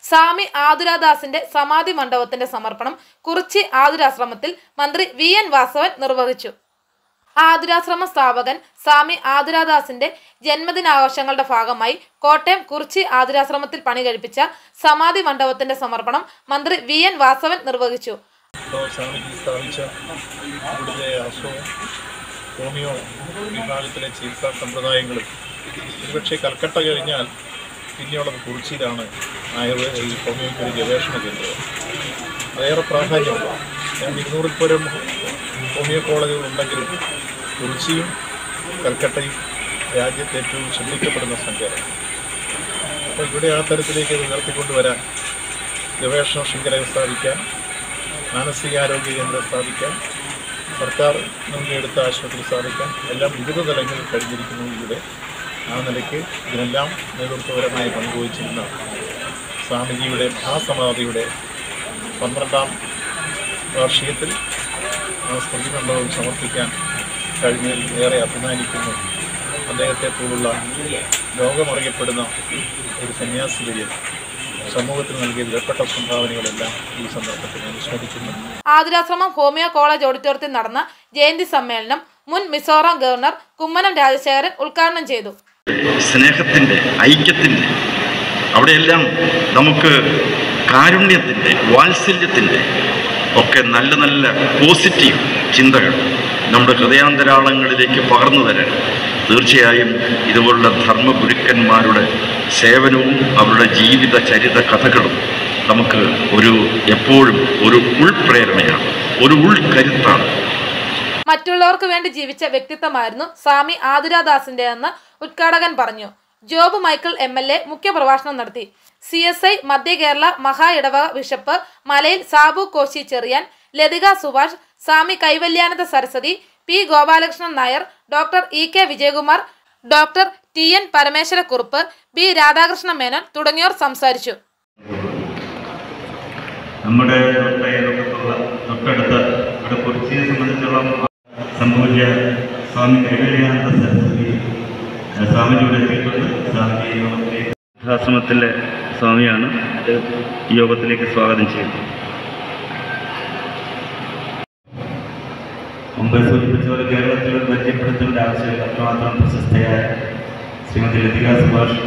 സ്വാമി ആതുരാദാസിന്റെ സമാധി മണ്ഡപത്തിന്റെ സമർപ്പണം കുറിച്ചി ആതുരാശ്രമത്തിൽ മന്ത്രി വി എൻ വാസവൻ നിർവഹിച്ചു ആതുരാശ്രമ സ്ഥാപകൻ സ്വാമി ആതുരാദാസിന്റെ ജന്മദിനാഘോഷങ്ങളുടെ ഭാഗമായി കോട്ടയം കുറിച്ചി ആതുരാശ്രമത്തിൽ പണി കഴിപ്പിച്ച സമാധി മണ്ഡപത്തിന്റെ സമർപ്പണം മന്ത്രി വി എൻ വാസവൻ നിർവഹിച്ചു ഇപ്പോൾ സ്വാമിജി സ്ഥാപിച്ച ഇവിടുത്തെ ആശ്രമം ഹോമിയോ വിഭാഗത്തിലെ ചികിത്സാ സമ്പ്രദായങ്ങളും ഒരുപക്ഷെ കൽക്കട്ട കഴിഞ്ഞാൽ പിന്നെയുള്ളത് കുറിച്ചിയിലാണ് ആയുർവേദ ഈ ഹോമിയോപ്പതി ഗവേഷണ കേന്ദ്രം അതേറെ പ്രാധാന്യമുള്ള ഏതാണ്ട് ഇരുന്നൂറിൽ പരം ഹോമിയോ കോളേജുകൾ ഉണ്ടെങ്കിലും കുറിച്ചിയും കൽക്കട്ടയും രാജ്യത്ത് ഏറ്റവും ശ്രദ്ധിക്കപ്പെടുന്ന സംഖ്യയാണ് അപ്പോൾ ഇവിടെ ആ തരത്തിലേക്ക് ഇത് ഉയർത്തിക്കൊണ്ടുവരാൻ ഗവേഷണ ശൃംഖല സ്ഥാപിക്കാൻ മാനസികാരോഗ്യ കേന്ദ്രം സ്ഥാപിക്കാൻ സർക്കാർ മുൻകൈയെടുത്ത ആശുപത്രി സ്ഥാപിക്കാൻ എല്ലാം വിവിധ തലങ്ങളിൽ കഴിഞ്ഞിരിക്കുന്നു ഇവിടെ ആ നിലയ്ക്ക് ഇതിനെല്ലാം നേതൃത്വപരമായി പങ്കുവച്ചിരുന്ന സ്വാമിജിയുടെ മഹാസമാധിയുടെ പന്ത്രണ്ടാം വാർഷികത്തിൽ ആ സ്മൃതി മണ്ഡപം സമർപ്പിക്കാൻ കഴിഞ്ഞതിൽ ഏറെ അഭിമാനിക്കുന്നു അദ്ദേഹത്തെ പോലുള്ള ലോകമറിയപ്പെടുന്ന ഒരു സന്യാസി വര്യൻ സമൂഹത്തിന് നൽകിയ വിലപ്പെട്ട സംഭാവനകളെല്ലാം ഈ സന്ദർഭത്തിൽ അനുസ്മരിക്കുന്നു ആതുരാശ്രമം ഹോമിയോ കോളേജ് ഓഡിറ്റോറിയത്തിൽ നടന്ന ജയന്തി സമ്മേളനം മുൻ മിസോറാം ഗവർണർ കുമ്മനം രാജശേഖരൻ ഉദ്ഘാടനം ചെയ്തു സ്നേഹത്തിൻ്റെ ഐക്യത്തിൻ്റെ അവിടെയെല്ലാം നമുക്ക് കാരുണ്യത്തിൻ്റെ വാത്സല്യത്തിൻ്റെ ഒക്കെ നല്ല നല്ല പോസിറ്റീവ് ചിന്തകൾ നമ്മുടെ ഹൃദയാന്തരാളങ്ങളിലേക്ക് പകർന്നു തരാൻ തീർച്ചയായും ഇതുപോലുള്ള ധർമ്മഗുരുക്കന്മാരുടെ സേവനവും അവരുടെ ജീവിത ചരിത കഥകളും നമുക്ക് ഒരു എപ്പോഴും ഒരു ഉൾപ്രേരണയാണ് ഒരു ഉൾക്കരുത്താണ് മറ്റുള്ളവർക്ക് വേണ്ടി ജീവിച്ച വ്യക്തിത്വമായിരുന്നു സ്വാമി ആതുരാദാസിന്റെയെന്ന് ഉദ്ഘാടകൻ പറഞ്ഞു Job Michael M L A മുഖ്യപ്രഭാഷണം നടത്തി സി എസ് ഐ മധ്യ കേരള മഹാ ഇടവക bishop Malayil Sabu Koshy Cherian Lathika Subhash Swami Kaivalyananda Saraswati P Gopalakrishnan Nair doctor E K Vijayakumar doctor T N Parameswara Kurup B Radhakrishna Menon തുടങ്ങിയവർ സംസാരിച്ചു നമ്മുടെ തൊട്ടയലോകത്തുള്ള തൊട്ടടുത്ത ഇവിടെ കുറിച്ചിയെ സംബന്ധിച്ചോളം സംഭവിച്ച സ്വാമി കൈവല്യാനന്ദ സരസ്വതി ഏഹ് സ്വാമിജിയുടെ എത്തിയിട്ടുണ്ട് സ്വാമിജി യോഗത്തിലേക്ക് ആശ്രമത്തിലെ സ്വാമിയാണ് ഈ യോഗത്തിലേക്ക് സ്വാഗതം ചെയ്യുന്നത് മുമ്പ് സൂചിപ്പിച്ച പോലെ കേരളത്തിൽ ഒരു പരിചയപ്പെടുത്തേണ്ട ആവശ്യമില്ല അത്രമാത്രം പ്രശസ്തയായ ശ്രീമതി ലതിക സുഭാഷ്